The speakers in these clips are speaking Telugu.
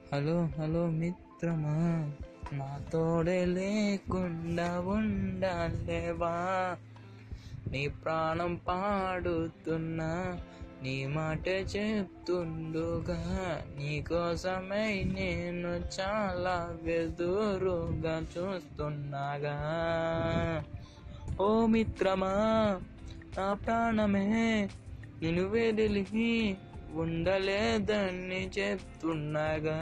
హలో హలో మిత్రమా నా తోడే లేకుండా ఉండాలేవా నీ ప్రాణం పాడుతున్నా నీ మాట చెప్తుండుగా నీకోసమై నేను చాలా వెదురుగా చూస్తున్నాగా ఓ మిత్రమా నా ప్రాణమే నిన్ను వెదిలి ఉండలేదని చెప్తున్నాగా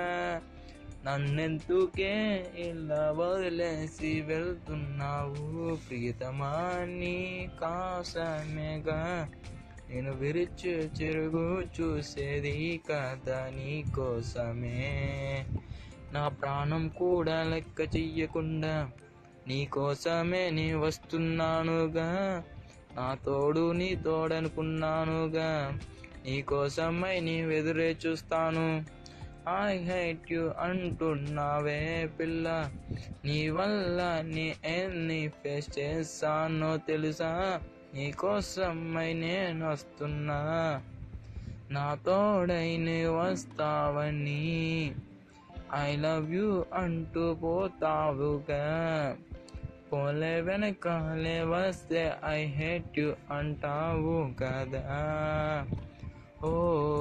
నన్నెందుకే ఇలా వదిలేసి వెళ్తున్నావు ప్రియతమా నీ కాసమేగా నేను విరిచి చెరుగు చూసేది కదా నీ కోసమే నా ప్రాణం కూడా లెక్క చెయ్యకుండా నీ కోసమే నీ వస్తున్నానుగా నా తోడు నీ తోడనుకున్నానుగా నీ కోసమై నీ ఎదురే చూస్తాను ఐ హైట్ యు అంటున్నావే పిల్ల నీ వల్ల నీ ఎన్ని ఫేస్ చేస్తానో తెలుసా నీ కోసమై నేను వస్తున్నా నా తోడై నీ వస్తావని ఐ లవ్ యూ అంటూ పోతావుగా పోలే వెనకాలే వస్తే ఐ హేట్ యు అంటావు కదా ఓ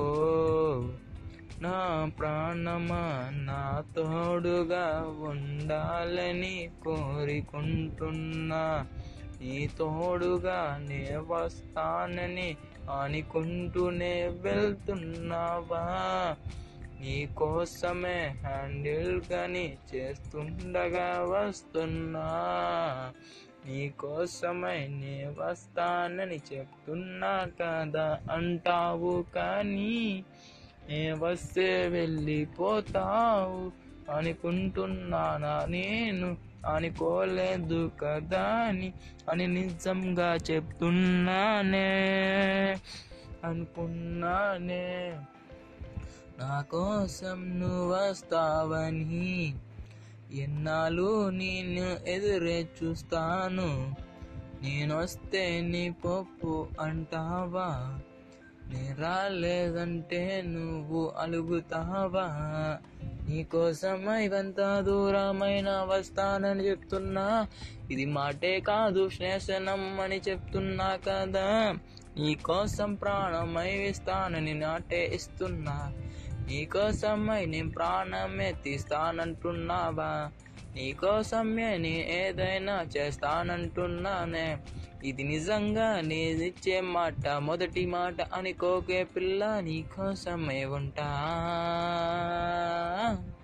నా ప్రాణమా నా తోడుగా ఉండాలని కోరుకుంటున్నా నీ తోడుగా నే వస్తానని అనుకుంటూనే వెళ్తున్నావా నీ కోసమే హ్యాండిల్ గని చేస్తుండగా వస్తున్నా నీ కోసమై నే వస్తానని చెప్తున్నా కదా అంటావు కానీ నే వస్తే వెళ్ళిపోతావు అనుకుంటున్నానా నేను అనుకోలేదు కదా అని అని నిజంగా చెప్తున్నానే అనుకున్నానే నా కోసం నువ్వు వస్తావని ఎన్నాళ్ళు నేను ఎదురే చూస్తాను నేను వస్తే నీ పప్పు అంటావా నేను రాలేదంటే నువ్వు అలుగుతావా నీకోసమై ఇవంతా దూరమైన వస్తానని చెప్తున్నా ఇది మాటే కాదు శ్లేషణం అని చెప్తున్నా కదా నీకోసం ప్రాణమై ఇస్తానని నాటే ఇస్తున్నా నీకోసమై నేను ప్రాణమే తీస్తానంటున్నావా నీకోసమే నీ ఏదైనా చేస్తానంటున్నానే ఇది నిజంగా నేనిచ్చే మాట మొదటి మాట అనుకోకే పిల్ల నీకోసమే ఉంటా